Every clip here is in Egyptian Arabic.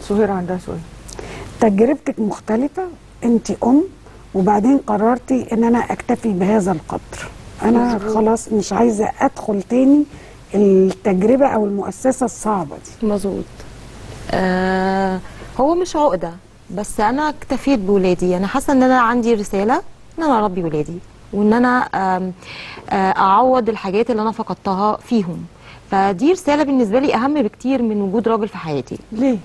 سهير عندها سؤال تجربتك مختلفة انت ام وبعدين قررتي ان انا اكتفي بهذا القدر انا مظبوط. خلاص مش عايزة ادخل تاني التجربة او المؤسسة الصعبة دي مظبوط آه هو مش عقده بس انا اكتفيت بولادي انا حاسه ان انا عندي رساله ان انا اربي ولادي وان انا آم، آه، اعوض الحاجات اللي انا فقدتها فيهم فدي رساله بالنسبه لي اهم بكتير من وجود راجل في حياتي ليه؟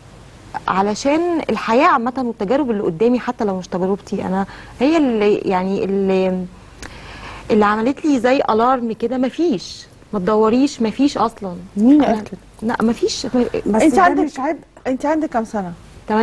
علشان الحياه عامه والتجارب اللي قدامي حتى لو مش تجربتي انا هي اللي يعني اللي اللي عملت لي زي الارم كده مفيش ما تدوريش مفيش اصلا مين أنا- قال كده؟ لا مفيش بس انت ده عندك مش عبء انت عندك كام سنه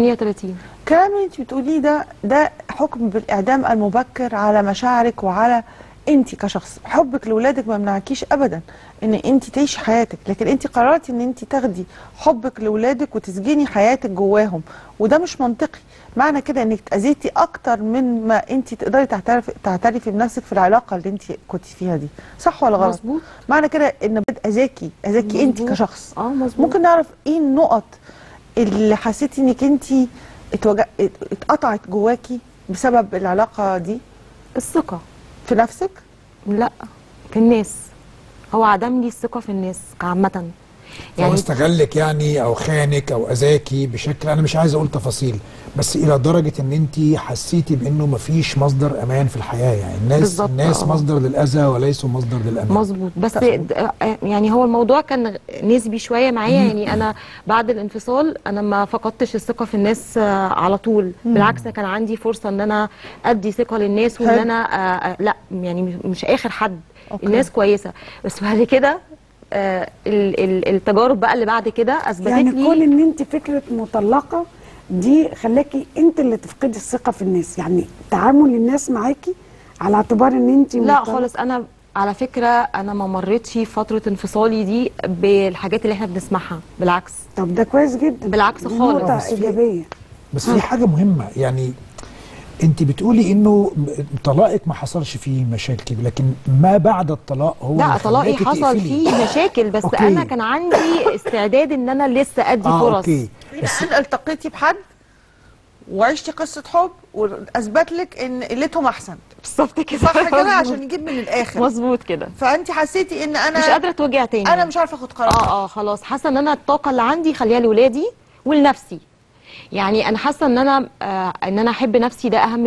38 الكلام اللي انت بتقوليه ده ده حكم بالاعدام المبكر على مشاعرك وعلى انت كشخص حبك لاولادك ما يمنعكيش ابدا ان انت تعيشي حياتك لكن انت قررتي ان انت تاخدي حبك لاولادك وتسجني حياتك جواهم وده مش منطقي معنى كده انك اتاذيتي اكتر من ما انت تقدري تعترفي تعترفي بنفسك في العلاقه اللي انت كنت فيها دي صح ولا غلط مظبوط معنى كده ان بجد اذاكي اذاكي انت مظبوط. كشخص اه مظبوط ممكن نعرف ايه النقط اللي حسيتي انك انت اتوجع... ات- اتقطعت جواكي بسبب العلاقه دي الثقة في نفسك لا في الناس هو عدم لي الثقة في الناس عامة يعني يعني استغلك يعني او خانك او اذاكي بشكل انا مش عايز اقول تفاصيل بس الى درجه ان انت حسيتي بانه مفيش مصدر امان في الحياه يعني الناس بالظبط، الناس آه. مصدر للاذى وليسوا مصدر للامان مظبوط بس تخيل. د- آه، يعني هو الموضوع كان نسبي شوية معايا يعني أنا بعد الانفصال أنا ما فقدتش الثقة في الناس آه، على طول بالعكس كان عندي فرصة إن أنا أدي ثقة للناس وإن حلو. أنا آه، آه، لا يعني مش- مش آخر حد أوكي. الناس كويسة بس بعد كده آه، ال- ال- التجارب بقى اللي بعد كده أثبتت يعني لي كون ان انت فكرة مطلقة دي خلاكي انت اللي تفقدي الثقة في الناس يعني تعامل الناس معاكي على اعتبار ان انت لا مطلقة. خالص انا على فكره انا ما مريتش فتره انفصالي دي بالحاجات اللي احنا بنسمعها بالعكس طب ده كويس جدا بالعكس دي خالص. نقطة بس في- ايجابية بس في حاجه مهمه يعني انت بتقولي انه طلاقك ما حصلش فيه مشاكل لكن ما بعد الطلاق هو لا اللي طلاقي خلاكي حصل تقفلي. فيه مشاكل بس أوكي. انا كان عندي استعداد ان انا لسه ادي اه فرص اوكي بس الان التقيتي بحد وعشتي قصه حب واثبت لك ان قلتهم احسن بالظبط كده صح كده مظبوط. عشان يجيب من الاخر مظبوط كده فانت حسيتي ان انا مش قادره اتوجع تاني انا مش عارفه اخد قرار اه اه خلاص حاسه ان انا الطاقه اللي عندي خليها لاولادي ولنفسي يعني انا حاسه ان انا آه ان انا احب نفسي ده اهم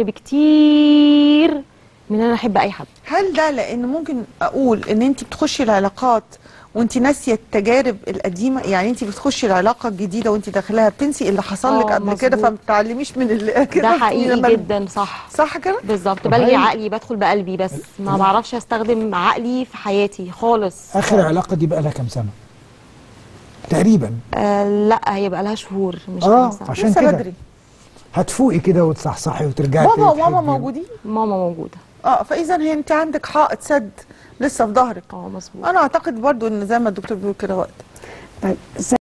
بكتير من ان انا احب اي حد هل ده لان ممكن اقول ان انت بتخشي العلاقات وانت ناسيه التجارب القديمه يعني انت بتخشي العلاقه الجديده وانت داخلها بتنسي اللي حصل لك آه، قبل كده مظبوط. فما بتتعلميش من اللي كده ده لما- حقيقي جدا صح صح كده بالظبط طب بلغي هل- عقلي بدخل بقلبي بس ما بعرفش استخدم عقلي في حياتي خالص اخر علاقه دي بقى لها كام سنه تقريبا آه لا هي بقى لها شهور مش آه، خمسة عشان لسه كده. بدري هتفوقي كده وتصحصحي وترجعي بابا تاني وماما تحبي. موجودين ماما موجوده اه فاذا هي انت عندك حائط سد لسه في ظهرك اه مظبوط انا اعتقد برضو ان زي ما الدكتور بيقول كده وقت طيب